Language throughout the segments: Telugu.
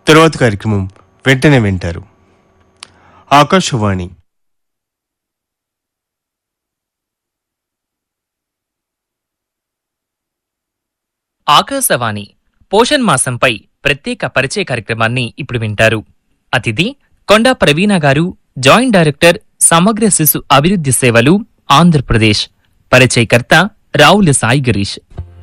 తరువాత కార్యక్రమం వెంటనే వింటారు ఆకాశవాణి ఆకాశవాణి పోషణ్ మాసంపై ప్రత్యేక పరిచయ కార్యక్రమాన్ని ఇప్పుడు వింటారు అతిథి కొండా ప్రవీణ గారు జాయింట్ డైరెక్టర్ సమగ్ర శిశు అభివృద్ధి సేవలు ఆంధ్రప్రదేశ్ పరిచయకర్త రావుల సాయి గిరీష్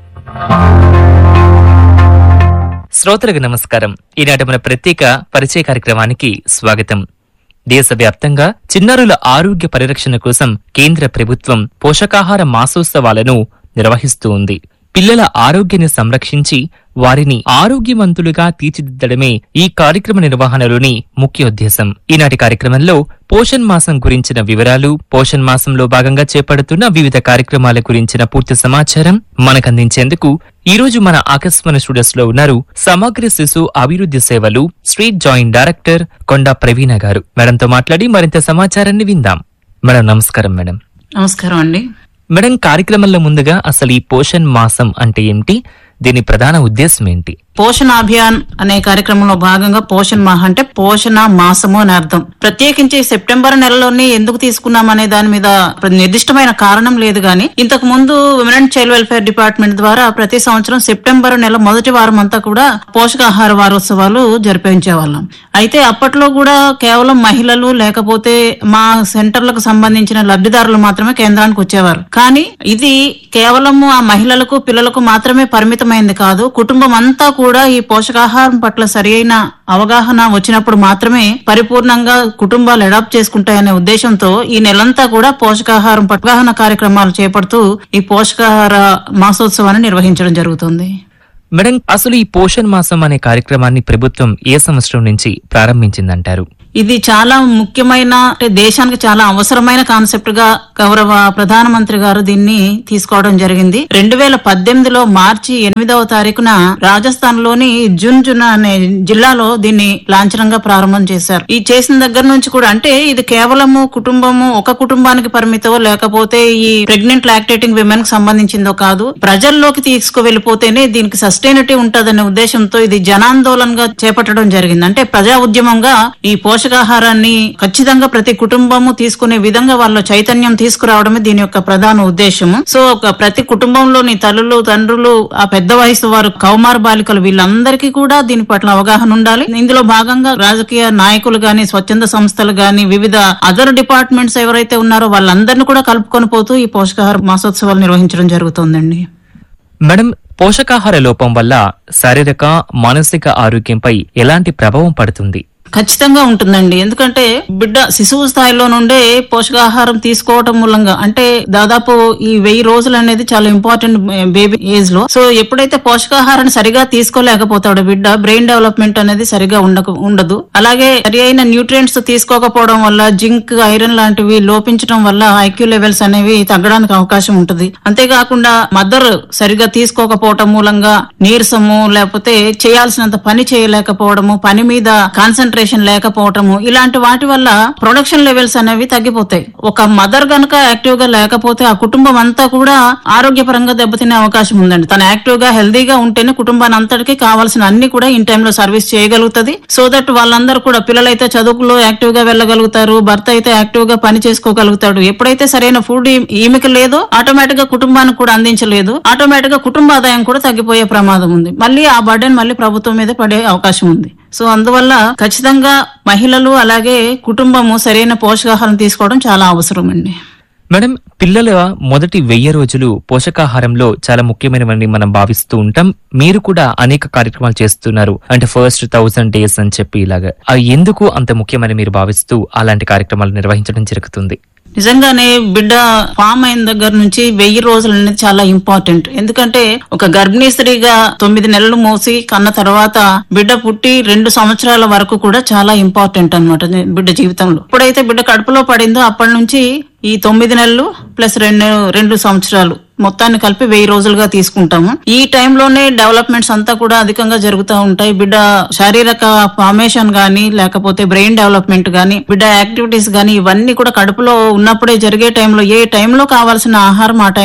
శ్రోతలకు నమస్కారం ఈనాటి మన ప్రత్యేక పరిచయ కార్యక్రమానికి స్వాగతం దేశవ్యాప్తంగా చిన్నారుల ఆరోగ్య పరిరక్షణ కోసం కేంద్ర ప్రభుత్వం పోషకాహార మాసోత్సవాలను నిర్వహిస్తూ ఉంది పిల్లల ఆరోగ్యాన్ని సంరక్షించి వారిని ఆరోగ్యవంతులుగా తీర్చిదిద్దడమే ఈ కార్యక్రమ నిర్వహణలోని ముఖ్య ఉద్దేశం ఈనాటి కార్యక్రమంలో పోషణ్ మాసం గురించిన వివరాలు పోషణ్ మాసంలో భాగంగా చేపడుతున్న వివిధ కార్యక్రమాల గురించిన పూర్తి సమాచారం మనకందించేందుకు ఈ రోజు మన ఆకాశవాణి స్టూడియోస్ లో ఉన్నారు సమగ్ర శిశు అభివృద్ధి సేవలు state joint director Konda Praveena గారు మేడంతో మాట్లాడి మరింత సమాచారాన్ని విందాం మేడం నమస్కారం మేడం నమస్కారం అండి మేడం కార్యక్రమంలో ముందుగా అసలు ఈ పోషణ్ మాసం అంటే ఏమిటి దీని ప్రధాన ఉద్దేశం ఏంటి పోషణ అభియాన్ అనే కార్యక్రమంలో భాగంగా పోషణ్ మాహ్ అంటే పోషణ మాసము అని అర్థం ప్రత్యేకించి సెప్టెంబర్ నెలలోనే ఎందుకు తీసుకున్నాం అనే దాని మీద నిర్దిష్టమైన కారణం లేదు గాని ఇంతకు ముందు women and child welfare department ద్వారా ప్రతి సంవత్సరం సెప్టెంబర్ నెల మొదటి వారం అంతా కూడా పోషకాహార వారోత్సవాలు జరిపించే వాళ్ళం అయితే అప్పట్లో కూడా కేవలం మహిళలు లేకపోతే మా సెంటర్లకు సంబంధించిన లబ్ధిదారులు మాత్రమే కేంద్రానికి వచ్చేవారు కానీ ఇది కేవలము ఆ మహిళలకు పిల్లలకు మాత్రమే పరిమితమైంది కాదు కుటుంబం అంతా కూడా ఈ పోషకాహారం పట్ల సరియైన అవగాహన వచ్చినప్పుడు మాత్రమే పరిపూర్ణంగా కుటుంబాలు అడాప్ట్ చేసుకుంటాయనే ఉద్దేశంతో ఈ నెలంతా కూడా పోషకాహారం పట్ల అవగాహన కార్యక్రమాలు చేపడుతూ ఈ పోషకాహార మాసోత్సవాన్ని నిర్వహించడం జరుగుతుంది మేడం అసలు ఈ పోషణ్ మాసం అనే కార్యక్రమాన్ని ప్రభుత్వం ఏ సంవత్సరం నుంచి ప్రారంభించిందంటారు ఇది చాలా ముఖ్యమైన అంటే దేశానికి చాలా అవసరమైన కాన్సెప్ట్ గా గౌరవ ప్రధానమంత్రి గారు దీన్ని తీసుకోవడం జరిగింది రెండు వేల పద్దెనిమిదిలో మార్చి ఎనిమిదవ తారీఖున రాజస్థాన్ లోని జున్ అనే జిల్లాలో దీన్ని లాంఛనంగా ప్రారంభం చేశారు ఈ చేసిన దగ్గర నుంచి కూడా అంటే ఇది కేవలము కుటుంబము ఒక కుటుంబానికి పరిమితో లేకపోతే ఈ ప్రెగ్నెంట్ లాక్టేటింగ్ విమెన్ కి సంబంధించిందో కాదు ప్రజల్లోకి తీసుకువెళ్ళిపోతేనే దీనికి సస్టైనిటీ ఉంటదనే ఉద్దేశంతో ఇది జనాందోళనగా చేపట్టడం జరిగింది అంటే ప్రజా ఉద్యమంగా ఈ పోషకాహారాన్ని ఖచ్చితంగా ప్రతి కుటుంబము తీసుకునే విధంగా వాళ్ళ చైతన్యం తీసుకురావడమే దీని యొక్క ప్రధాన ఉద్దేశము సో ఒక ప్రతి కుటుంబంలోని తల్లులు తండ్రులు ఆ పెద్ద వయసు వారు కౌమార బాలికలు వీళ్ళందరికీ కూడా దీని పట్ల అవగాహన ఉండాలి ఇందులో భాగంగా రాజకీయ నాయకులు గాని స్వచ్ఛంద సంస్థలు గాని వివిధ అదర్ డిపార్ట్మెంట్స్ ఎవరైతే ఉన్నారో వాళ్ళందరినీ కూడా కలుపుకొని పోతూ ఈ పోషకాహార మాసోత్సవాలు నిర్వహించడం జరుగుతోందండి మేడం పోషకాహార లోపం వల్ల శారీరక మానసిక ఆరోగ్యంపై ఎలాంటి ప్రభావం పడుతుంది ఖచ్చితంగా ఉంటుందండి ఎందుకంటే బిడ్డ శిశువు స్థాయిలో నుండే పోషకాహారం తీసుకోవటం మూలంగా అంటే దాదాపు ఈ వెయ్యి రోజులు అనేది చాలా ఇంపార్టెంట్ బేబీ ఏజ్ లో సో ఎప్పుడైతే పోషకాహారాన్ని సరిగా తీసుకోలేకపోతాడో బిడ్డ బ్రెయిన్ డెవలప్మెంట్ అనేది సరిగా ఉండక ఉండదు అలాగే సరి అయిన న్యూట్రియంట్స్ తీసుకోకపోవడం వల్ల జింక్ ఐరన్ లాంటివి లోపించడం వల్ల ఐక్యూ లెవెల్స్ అనేవి తగ్గడానికి అవకాశం ఉంటుంది అంతేకాకుండా మదర్ సరిగా తీసుకోకపోవటం మూలంగా నీరసము లేకపోతే చేయాల్సినంత పని చేయలేకపోవడము పని మీద కాన్సన్ట్రేషన్ లేకపోవటము ఇలాంటి వాటి వల్ల ప్రొడక్షన్ లెవెల్స్ అనేవి తగ్గిపోతాయి ఒక మదర్ గనక యాక్టివ్ గా లేకపోతే ఆ కుటుంబం అంతా కూడా ఆరోగ్యపరంగా దెబ్బతినే అవకాశం ఉందండి తను యాక్టివ్ గా హెల్దీగా ఉంటేనే కుటుంబాన్ని అంతటికి కావాల్సిన అన్ని కూడా ఇన్ టైంలో సర్వీస్ చేయగలుగుతుంది సో దట్ వాళ్ళందరూ కూడా పిల్లలైతే చదువులో యాక్టివ్ గా వెళ్ళగలుగుతారు భర్త అయితే యాక్టివ్ గా పని చేసుకోగలుగుతాడు ఎప్పుడైతే సరైన ఫుడ్ ఈమెకి లేదో ఆటోమేటిక్ గా కుటుంబానికి కూడా అందించలేదు ఆటోమేటిక్ గా కుటుంబ ఆదాయం కూడా తగ్గిపోయే ప్రమాదం ఉంది మళ్ళీ ఆ బర్డెన్ మళ్ళీ ప్రభుత్వం మీద పడే అవకాశం ఉంది సో అందువల్ల ఖచ్చితంగా మహిళలు అలాగే కుటుంబము సరైన పోషకాహారం తీసుకోవడం చాలా అవసరం అండి మేడం పిల్లల మొదటి వెయ్యి రోజులు పోషకాహారంలో చాలా ముఖ్యమైనవని మనం భావిస్తూ ఉంటాం మీరు కూడా అనేక కార్యక్రమాలు చేస్తున్నారు అంటే ఫస్ట్ థౌసండ్ డేస్ అని చెప్పి ఇలాగా అవి ఎందుకు అంత ముఖ్యమని మీరు భావిస్తూ అలాంటి కార్యక్రమాలు నిర్వహించడం జరుగుతుంది నిజంగానే బిడ్డ ఫామ్ అయిన దగ్గర నుంచి వెయ్యి రోజులు అనేది చాలా ఇంపార్టెంట్ ఎందుకంటే ఒక గర్భిణీ స్త్రీగా తొమ్మిది నెలలు మోసి కన్న తర్వాత బిడ్డ పుట్టి రెండు సంవత్సరాల వరకు కూడా చాలా ఇంపార్టెంట్ అనమాట బిడ్డ జీవితంలో ఎప్పుడైతే బిడ్డ కడుపులో పడిందో అప్పటి నుంచి ఈ తొమ్మిది నెలలు ప్లస్ రెండు రెండు సంవత్సరాలు మొత్తాన్ని కలిపి వెయ్యి రోజులుగా తీసుకుంటాము ఈ టైంలోనే డెవలప్మెంట్స్ అంతా కూడా అధికంగా జరుగుతూ ఉంటాయి బిడ్డ శారీరక ఫార్మేషన్ గానీ లేకపోతే బ్రెయిన్ డెవలప్మెంట్ గానీ బిడ్డ యాక్టివిటీస్ గానీ ఇవన్నీ కూడా కడుపులో ఉన్నప్పుడే జరిగే టైంలో ఏ టైంలో కావాల్సిన ఆహారం ఆ టైంలో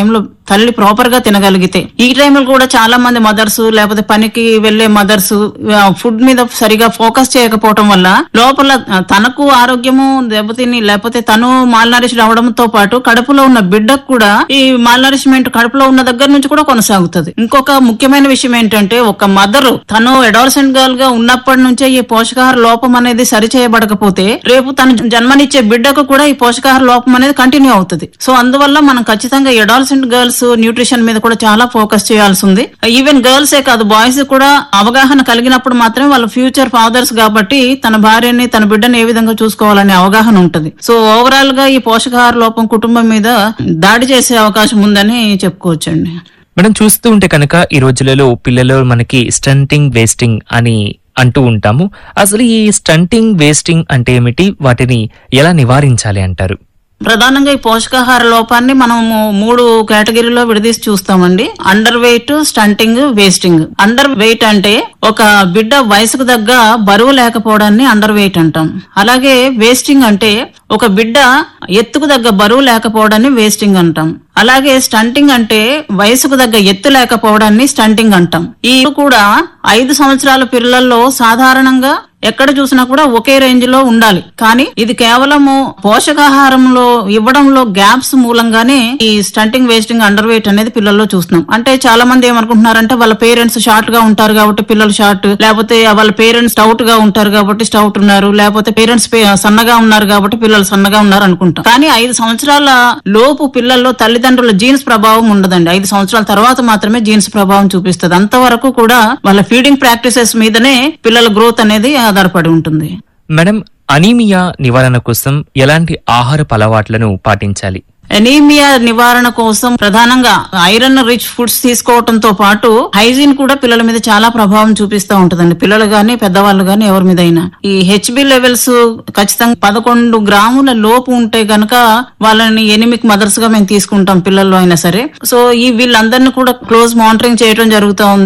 తల్లి ప్రాపర్ గా తినగలిగితే ఈ టైంలో కూడా చాలా మంది మదర్స్ లేకపోతే పనికి వెళ్లే మదర్స్ ఫుడ్ మీద సరిగా ఫోకస్ చేయకపోవటం వల్ల లోపల ఆ, తనకు ఆరోగ్యము దెబ్బతిని లేకపోతే తను మాల్ నరిష్ అవడంతో పాటు కడుపులో ఉన్న బిడ్డకు కూడా ఈ మాల్ నరిష్మెంట్ కడుపులో ఉన్న దగ్గర నుంచి కూడా కొనసాగుతుంది ఇంకొక ముఖ్యమైన విషయం ఏంటంటే ఒక మదర్ తను అడాలసెంట్ గర్ల్ గా ఉన్నప్పటి నుంచే ఈ పోషకాహార లోపం అనేది సరి చేయబడకపోతే రేపు తను జన్మనిచ్చే బిడ్డకు కూడా ఈ పోషకాహార లోపం అనేది కంటిన్యూ అవుతుంది సో అందువల్ల మనం ఖచ్చితంగా అడాలసెంట్ గర్ల్స్ న్యూట్రిషన్ మీద కూడా చాలా ఫోకస్ చేయాల్సి ఉంది ఈవెన్ గర్ల్స్ ఏ కాదు బాయ్స్ కూడా అవగాహన కలిగినప్పుడు మాత్రమే వాళ్ళ ఫ్యూచర్ ఫాదర్స్ కాబట్టి తన భార్యని తన బిడ్డని ఏ విధంగా చూసుకోవాలనే అవగాహన ఉంటుంది సో ఓవరాల్ గా ఈ పోషకాహార లోపం కుటుంబం మీద దాడి చేసే అవకాశం ఉందని చెప్పుకోవచ్చండి మనం చూస్తూ ఉంటే కనుక ఈ రోజులలో పిల్లలు మనకి స్టంటింగ్ వేస్టింగ్ అని అంటూ ఉంటాము అసలు ఈ స్టంటింగ్ వేస్టింగ్ అంటే ఏమిటి వాటిని ఎలా నివారించాలి అంటారు ప్రధానంగా ఈ పోషకాహార లోపాన్ని మనము మూడు కేటగిరీలో విడదీసి చూస్తామండి underweight stunting wasting underweight అంటే ఒక బిడ్డ వయసుకు తగ్గ బరువు లేకపోవడాన్ని అండర్ వెయిట్ అంటాం అలాగే వేస్టింగ్ అంటే ఒక బిడ్డ ఎత్తుకు తగ్గ బరువు లేకపోవడాన్ని వేస్టింగ్ అంటాం అలాగే స్టంటింగ్ అంటే వయసుకు తగ్గ ఎత్తు లేకపోవడాన్ని స్టంటింగ్ అంటాం ఈ కూడా ఐదు సంవత్సరాల పిల్లల్లో సాధారణంగా ఎక్కడ చూసినా కూడా ఒకే రేంజ్ లో ఉండాలి కానీ ఇది కేవలము పోషకాహారంలో ఇవ్వడంలో గ్యాప్స్ మూలంగానే ఈ స్టంటింగ్ వేస్టింగ్ అండర్ వెయిట్ అనేది పిల్లల్లో చూస్తున్నాం అంటే చాలా మంది ఏమనుకుంటున్నారంటే వాళ్ళ పేరెంట్స్ షార్ట్ గా ఉంటారు కాబట్టి పిల్లలు షార్ట్ లేకపోతే వాళ్ళ పేరెంట్స్ స్టౌట్ గా ఉంటారు కాబట్టి స్టౌట్ ఉన్నారు లేకపోతే పేరెంట్స్ సన్నగా ఉన్నారు కాబట్టి పిల్లలు సన్నగా ఉన్నారు అనుకుంటాం కానీ ఐదు సంవత్సరాల లోపు పిల్లల్లో తల్లిదండ్రుల జీన్స్ ప్రభావం ఉండదండి ఐదు సంవత్సరాల తర్వాత మాత్రమే జీన్స్ ప్రభావం చూపిస్తుంది అంతవరకు కూడా వాళ్ళ ఫీడింగ్ ప్రాక్టీసెస్ మీదనే పిల్లల గ్రోత్ అనేది ఆధారపడి ఉంటుంది మేడం అనీమియా నివారణ కోసం ఎలాంటి ఆహారపు అలవాట్లను పాటించాలి ఎనీమియా నివారణ కోసం ప్రధానంగా ఐరన్ రిచ్ ఫుడ్స్ తీసుకోవడంతో పాటు హైజీన్ కూడా పిల్లల మీద చాలా ప్రభావం చూపిస్తూ ఉంటుందండి పిల్లలు గాని పెద్దవాళ్ళు గాని ఎవరి మీద అయినా ఈ హెచ్బి లెవెల్స్ ఖచ్చితంగా పదకొండు గ్రాముల లోపు ఉంటే గనక వాళ్ళని ఎనిమిక్ మదర్స్ గా మేము తీసుకుంటాం పిల్లల్లో అయినా సరే సో ఈ వీళ్ళందరినీ కూడా క్లోజ్ మానిటరింగ్ చేయడం జరుగుతూ ఉంది